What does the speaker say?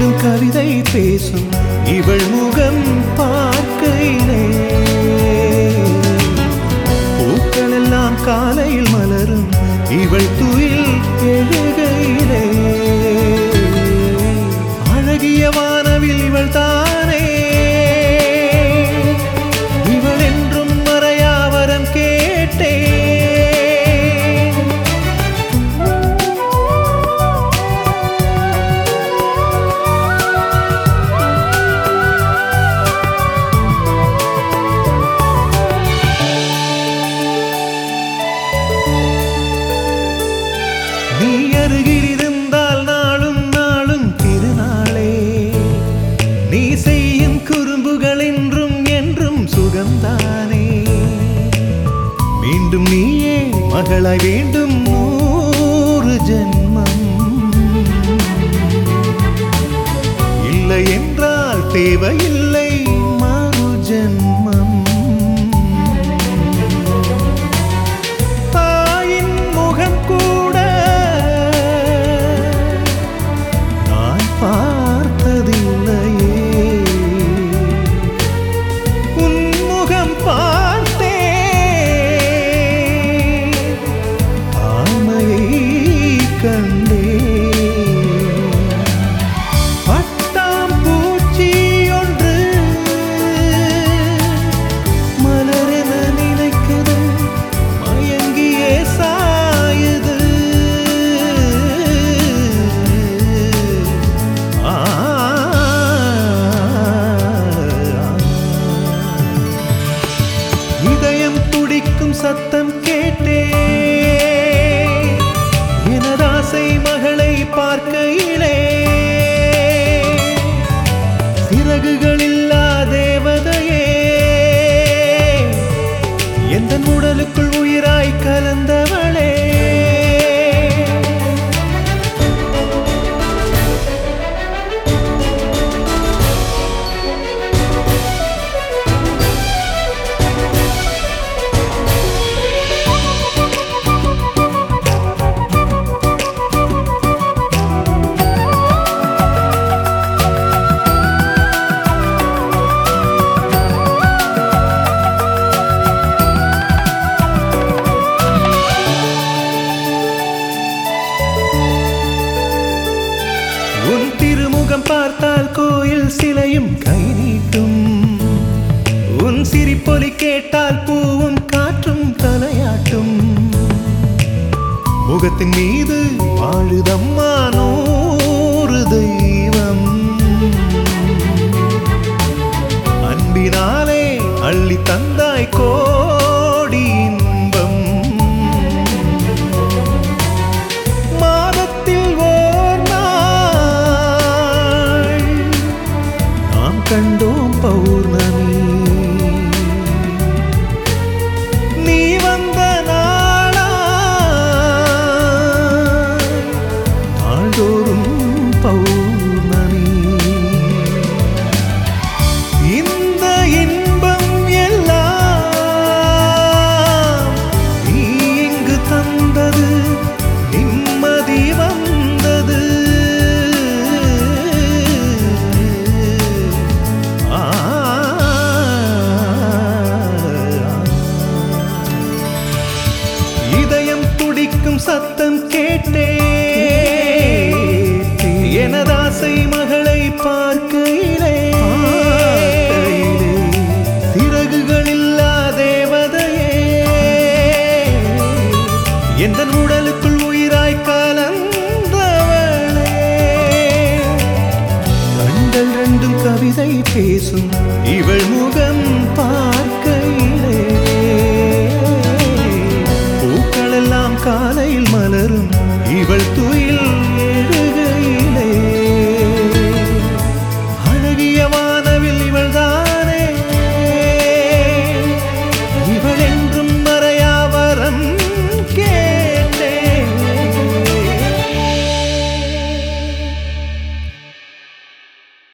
ரெண்டும் கவிதை பேசும் இவள் முகம் பார்க்கையிலே பூக்கள் எல்லாம் காலையில் மலரும் இவள் துயில் எழுகையிலே அழகிய வானவில் இவள் தானே இவள் என்றும் மறையாவரம் கேட்டேன் நீ அருகில் இருந்தால் நாளும் நாளும் திருநாளே நீ செய்யும் குறும்புகள் என்றும் என்றும் சுகம்தானே மீண்டும் நீயே மகளாய் வேண்டும் நூறு ஜென்மம் இல்லை என்றால் தேவையில்லை மறு ஜென்மம் தாயின் முகம் கூட நான் பார்த்ததில்லையே உன் முகம் பார்த்தே ஆமையை கண்டே பட்டாம் பூச்சி ஒன்று மலரென நினைக்குது மயங்கியே சாயுது ஆ இதயம் துடிக்கும் சத்தம் கேட்டே எனதாசை மகளை பார்க்கையிலே சிறகுகளில்லா தேவதையே எந்த உடலுக்குள் உயிராய் கலந்தவளே உன் திருமுகம் பார்த்தால் கோயில் சிலையும் கை நீட்டும் உன் சிரிப்பொலி கேட்டால் பூவும் காற்றும் தலையாட்டும் முகத்தின் மீது வாழுதம்மா நூறு தெய்வம் அன்பினாலே அள்ளி தந்தாய் கோடி இன்பம் மாதத்தில் ஓர் நாள் நாம் கண்டோம் பௌர்ணமி நீ வந்த நாளா நாள்தோறும் பௌர்ணமி இந்த இன்பம் எல்லாம் நீ இங்கு தந்தது நிம்மதி வந்தது ஆ இதயம் துடிக்கும் சத்தம் கேட்டே எனதாசை மகளை பார்க்கையிலே சிறகுகளில்லா தேவதையே எந்த உடலுக்குள் உயிராய் கலந்தவளே கண்கள் ரெண்டும் கவிதை பேசும் இவள் முகம்